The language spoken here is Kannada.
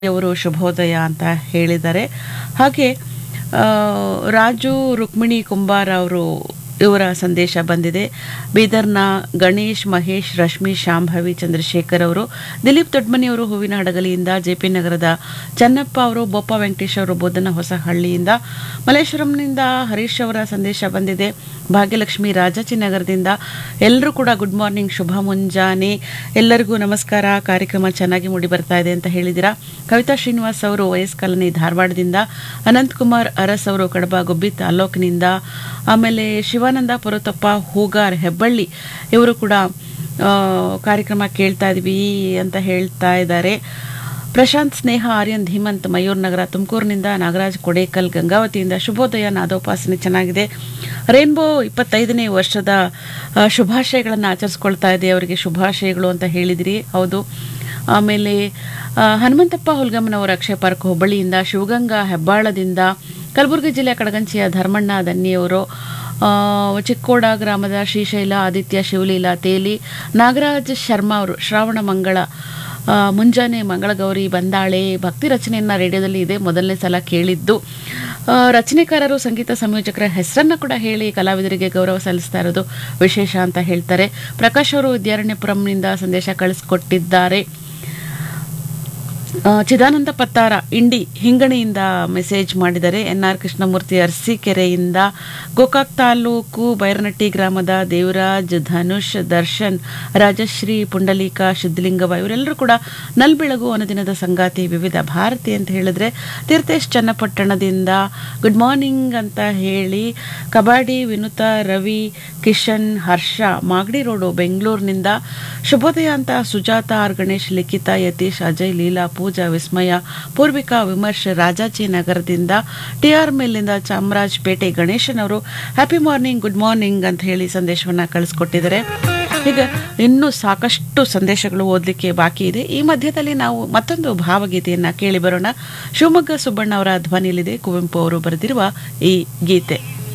ಅವರು ಶುಭೋದಯ ಅಂತ ಹೇಳಿದ್ದಾರೆ ಹಾಗೆ ಆ, ರಾಜು ರುಕ್ಮಿಣಿ ಕುಂಬಾರ್ ಅವರು ಇವರ ಸಂದೇಶ ಬಂದಿದೆ ಬೀದರ್ನ ಗಣೇಶ್ ಮಹೇಶ್ ರಶ್ಮಿ ಶಾಂಭವಿ ಚಂದ್ರಶೇಖರ್ ಅವರು ದಿಲೀಪ್ ದೊಡ್ಮನಿ ಅವರು ಹೂವಿನ ಹಡಗಲಿಯಿಂದ ಜೆ ಪಿ ನಗರದ ಚನ್ನಪ್ಪ ಅವರು ಬೋಪ ವೆಂಕಟೇಶ್ ಅವರು ಬೋಧನ ಹೊಸಹಳ್ಳಿಯಿಂದ ಮಲ್ಲೇಶ್ವರಂನಿಂದ ಹರೀಶ್ ಅವರ ಸಂದೇಶ ಬಂದಿದೆ ಭಾಗ್ಯಲಕ್ಷ್ಮಿ ರಾಜಾಜಿನಗರದಿಂದ ಎಲ್ಲರೂ ಕೂಡ ಗುಡ್ ಮಾರ್ನಿಂಗ್ ಶುಭ ಮುಂಜಾನೆ ಎಲ್ಲರಿಗೂ ನಮಸ್ಕಾರ ಕಾರ್ಯಕ್ರಮ ಚೆನ್ನಾಗಿ ಮೂಡಿ ಬರ್ತಾ ಇದೆ ಅಂತ ಹೇಳಿದಿರಾ ಕವಿತಾ ಶ್ರೀನಿವಾಸ್ ಅವರು ವಯಸ್ ಕಾಲನಿ ಧಾರವಾಡದಿಂದ ಅನಂತಕುಮಾರ್ ಅರಸ್ ಅವರು ಕಡಬ ಗುಬ್ಬಿ ತಾಲೂಕಿನಿಂದ ಆಮೇಲೆ ಶಿವಾನಂದ ಪುರುತಪ್ಪ ಹೂಗಾರ್ ಹೆಬ್ಬಳ್ಳಿ ಇವರು ಕೂಡ ಆ, ಕಾರ್ಯಕ್ರಮ ಕೇಳ್ತಾ ಇದ್ವಿ ಅಂತ ಹೇಳ್ತಾ ಇದ್ದಾರೆ ಪ್ರಶಾಂತ್ ಸ್ನೇಹ ಆರ್ಯನ್ ಧೀಮಂತ್ ಮಯೂರ್ ನಗರ ತುಮಕೂರಿನಿಂದ ನಾಗರಾಜ್ ಕೊಡೇಕಲ್ ಗಂಗಾವತಿಯಿಂದ ಶುಭೋದಯ ನಾದೋಪಾಸನೆ ಚೆನ್ನಾಗಿದೆ ರೇನ್ಬೋ ಇಪ್ಪತ್ತೈದನೇ ವರ್ಷದ ಆ, ಶುಭಾಶಯಗಳನ್ನು ಆಚರಿಸ್ಕೊಳ್ತಾ ಇದೆ ಅವರಿಗೆ ಶುಭಾಶಯಗಳು ಅಂತ ಹೇಳಿದಿರಿ ಹೌದು ಆಮೇಲೆ ಆ, ಹನುಮಂತಪ್ಪ ಹುಲ್ಗಮ್ಮನವರ ಅಕ್ಷಯ ಪಾರ್ಕ್ ಹುಬ್ಬಳ್ಳಿಯಿಂದ ಶಿವಗಂಗಾ ಹೆಬ್ಬಾಳದಿಂದ ಕಲಬುರಗಿ ಜಿಲ್ಲೆಯ ಕಡಗಂಚಿಯ ಧರ್ಮಣ್ಣ ದನ್ನಿಯವರು ಆ, ಚಿಕ್ಕೋಡ ಗ್ರಾಮದ ಶ್ರೀಶೈಲ ಆದಿತ್ಯ ಶಿವಲೀಲಾ ತೇಲಿ ನಾಗರಾಜ್ ಶರ್ಮಾ ಅವರು ಶ್ರಾವಣ ಮಂಗಳ ಆ, ಮುಂಜಾನೆ ಮಂಗಳಗೌರಿ ಬಂದಾಳೆ ಭಕ್ತಿ ರಚನೆಯನ್ನ ರೇಡಿಯೋದಲ್ಲಿ ಇದೆ ಮೊದಲನೇ ಸಲ ಕೇಳಿದ್ದು ಆ, ರಚನೆಕಾರರು ಸಂಗೀತ ಸಂಯೋಜಕರ ಹೆಸರನ್ನ ಕೂಡ ಹೇಳಿ ಕಲಾವಿದರಿಗೆ ಗೌರವ ಸಲ್ಲಿಸ್ತಾ ಇರೋದು ವಿಶೇಷ ಅಂತ ಹೇಳ್ತಾರೆ ಪ್ರಕಾಶ್ ಅವರು ವಿದ್ಯಾರಣ್ಯಪುರಂನಿಂದ ಸಂದೇಶ ಕಳಿಸ್ಕೊಟ್ಟಿದ್ದಾರೆ ಆ, ಚಿದಾನಂದ ಪತ್ತಾರ ಇಂಡಿ ಹಿಂಗಣಿಯಿಂದ ಮೆಸೇಜ್ ಮಾಡಿದರೆ ಎನ್ ಆರ್ ಕೃಷ್ಣಮೂರ್ತಿ ಅರಸೀಕೆರೆಯಿಂದ ಗೋಕಾಕ್ ತಾಲೂಕು ಬೈರನಟ್ಟಿ ಗ್ರಾಮದ ದೇವರಾಜ್ ಧನುಷ್ ದರ್ಶನ್ ರಾಜಶ್ರೀ ಪುಂಡಲೀಕ ಸಿದ್ಧಲಿಂಗವ ಇವರೆಲ್ಲರೂ ಕೂಡ ನಲ್ಬೆಳಗು ಅನುದಿನದ ಸಂಗಾತಿ ವಿವಿಧ ಭಾರತಿ ಅಂತ ಹೇಳಿದ್ರೆ ತೀರ್ಥೇಶ್ ಚನ್ನಪಟ್ಟಣದಿಂದ ಗುಡ್ ಮಾರ್ನಿಂಗ್ ಅಂತ ಹೇಳಿ ಕಬಾಡಿ ವಿನುತಾ ರವಿ ಕಿಶನ್ ಹರ್ಷ ಮಾಗಡಿ ರೋಡು ಬೆಂಗಳೂರಿನಿಂದ ಶುಭೋದಯ ಅಂತ ಸುಜಾತ ಆರ್ ಗಣೇಶ್ ಲಿಖಿತಾ ಯತೀಶ್ ಅಜಯ್ ಲೀಲಾ ಪೂಜಾ ವಿಸ್ಮಯ ಪೂರ್ವಿಕಾ ವಿಮರ್ಶ್ ರಾಜಾಜಿ ನಗರದಿಂದ ಟಿ ಆರ್ ಮೇಲಿಂದ ಚಾಮರಾಜಪೇಟೆ ಗಣೇಶನ್ ಅವರು ಹ್ಯಾಪಿ ಮಾರ್ನಿಂಗ್ ಗುಡ್ ಮಾರ್ನಿಂಗ್ ಅಂತ ಹೇಳಿ ಸಂದೇಶವನ್ನ ಕಳಿಸ್ಕೊಟ್ಟಿದ್ದಾರೆ ಈಗ ಇನ್ನೂ ಸಾಕಷ್ಟು ಸಂದೇಶಗಳು ಓದಲಿಕ್ಕೆ ಬಾಕಿ ಇದೆ ಈ ಮಧ್ಯದಲ್ಲಿ ನಾವು ಮತ್ತೊಂದು ಭಾವಗೀತೆಯನ್ನ ಕೇಳಿ ಬರೋಣ ಶಿವಮೊಗ್ಗ ಸುಬ್ಬಣ್ಣ ಅವರ ಧ್ವನಿಯಲ್ಲಿದೆ ಕುವೆಂಪು ಅವರು ಬರೆದಿರುವ ಈ ಗೀತೆ